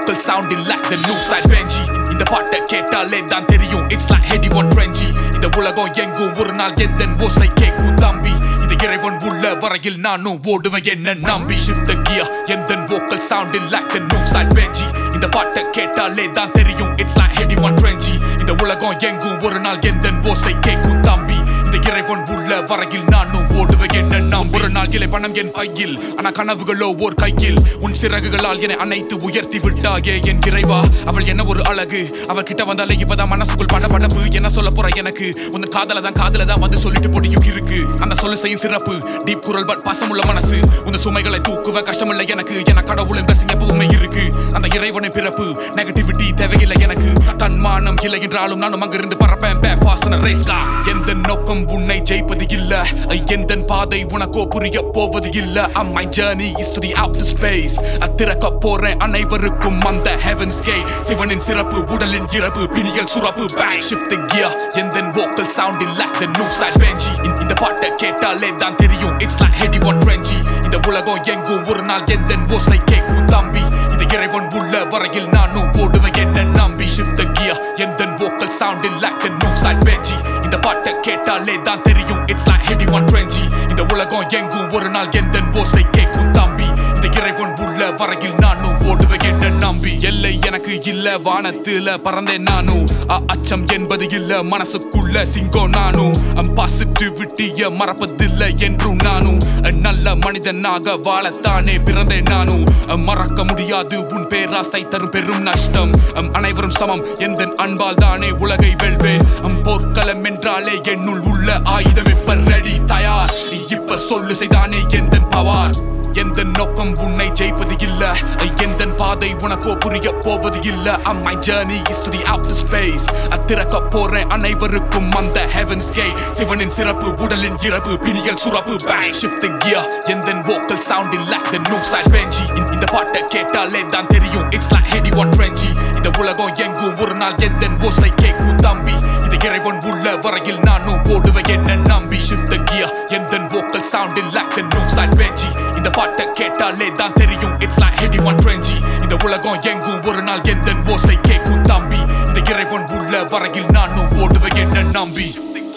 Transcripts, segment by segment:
vocal sounding like the new side Benji இந்த பாட்டை கேட்டாலே தான் தெரியும் it's like heady one trendy இந்த உலகம் எங்கும் ஒரு நாள் எந்த ஓசை கேட்கும் தம்பி இந்த இறைவன் உள்ள வரையில் நானும் ஓடுவேன் என்ன நம்பி ஷிஃப்ட் கியர் எந்த vocal sounding like the new side Benji இந்த பாட்டை கேட்டாலே தான் தெரியும் it's like heady one trendy இந்த உலகம் எங்கும் ஒரு நாள் எந்த ஓசை கேட்கும் தம்பி இந்த இறைவன் உள்ள வரையில் நானும் ஓடுவேன் என்ன நாம் ஒரு நாள் இலை பணம் என் பையில் ஆனா கனவுகளோ ஓர் கையில் உன் சிறகுகளால் என்னை அனைத்து உயர்த்தி விட்டாயே என் இறைவா அவள் என்ன ஒரு அழகு அவள் கிட்ட வந்தாலே இப்பதான் மனசுக்குள் பட படப்பு என்ன சொல்ல போற எனக்கு உன் காதல தான் காதல தான் வந்து சொல்லிட்டு பொடியும் இருக்கு அந்த சொல்லு செய்யும் சிறப்பு டீப் குரல் பட் பாசமுள்ள மனசு உன் சுமைகளை தூக்குவ கஷ்டமில்லை எனக்கு என கடவுளின் blessing எப்பவுமே இருக்கு அந்த இறைவனை பிறப்பு நெகட்டிவிட்டி தேவையில்லை எனக்கு தன்மானம் இல்லை என்றாலும் நானும் அங்கிருந்து பறப்பேன் பே ஃபாஸ்ட் ரேஸ் எந்த நோக்கம் உன்னை ஜெயிப்பது இல்ல எந்த பாதை உனக்கோ புரிய போவது இல்ல Uh, my journey is to the outer space அத்திறக்க போறேன் அனைவருக்கும் அந்த heaven's gate சிவனின் சிறப்பு உடலின் இறப்பு பிணியல் சுரப்பு back shift the gear எந்த vocal sounding like the new side Benji இந்த- இந்த பாட்டை கேட்டாலே தான் தெரியும் it's like heady one trendy இந்த உலகம் எங்கும் ஒரு நாள் எந்த ஓசை கேட்கும் தம்பி இந்த இறைவன் உள்ள வரையில் நானும் ஓடுவேன் என்ன நம்பி shift the gear எந்த vocal sounding like the new side Benji இந்த பாட்டை கேட்டாலே தான் தெரியும் it's like heady one trendy இந்த உலகம் எங்கும் ஒரு நாள் எந்த ஓசை கேட்கும் தம்பி இந்த இறைவன் உள்ள வரையில் நானும் ஓடுவேன் என்ன நம்பி எல்லை எனக்கு இல்ல வானத்துல பறந்தேன் நானும் அ- அச்சம் என்பது இல்ல மனசுக்குள்ள சிங்கம் நானும் பாசிட்டிவிட்டிய மறப்பதில்லை என்றும் நானும் அ, நல்ல மனிதனாக வாழத்தானே பிறந்தேன் நானும் அ, மறக்க முடியாது உன் பேராசை தரும் பெரும் நஷ்டம் அம், அனைவரும் சமம் எந்த அன்பால் தானே உலகை வெல்வேன் அம், போர்க்களம் என்றாலே என்னுள் உள்ள ஆயுதம் இப்ப ரெடி தயார் இப்ப சொல்லு செய்தானே எந்த பவார் எந்த நோக்கம் உன்னை ஜெயிப்பது இல்ல எந்த பாதை உனக்கோ புரிய போவது இல்ல Uh, my journey is to the outer space அத்திறக்க போறேன் அனைவருக்கும் அந்த heaven's gate சிவனின் சிறப்பு உடலின் இறப்பு பிணியல் சுரப்பு back shift the gear எந்த vocal sounding like the new side Benji இந்த- இந்த பாட்டை கேட்டாலே தான் தெரியும் it's like heady one trendy இந்த உலகம் எங்கும் ஒரு நாள் எந்த ஓசை கேட்கும் தம்பி இந்த இறைவன் உள்ள வரையில் நானும் ஓடுவேன் என்ன நம்பி shift the gear எந்த vocal sounding like the new side Benji இந்த பாட்டை கேட்டாலே தான் தெரியும் it's like heady one trendy இந்த உலகம் எங்கும் ஒரு நாள் எந்த ஓசை கேட்கும் தம்பி இந்த இறைவன் உள்ள வரையில் நானும் ஓடுவேன் என்ன நம்பி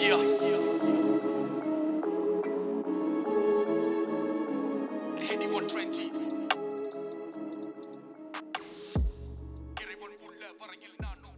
ஹெடி ஒன் ட்ரெஞ்சி இறைவன் உள்ள வரையில் நானும்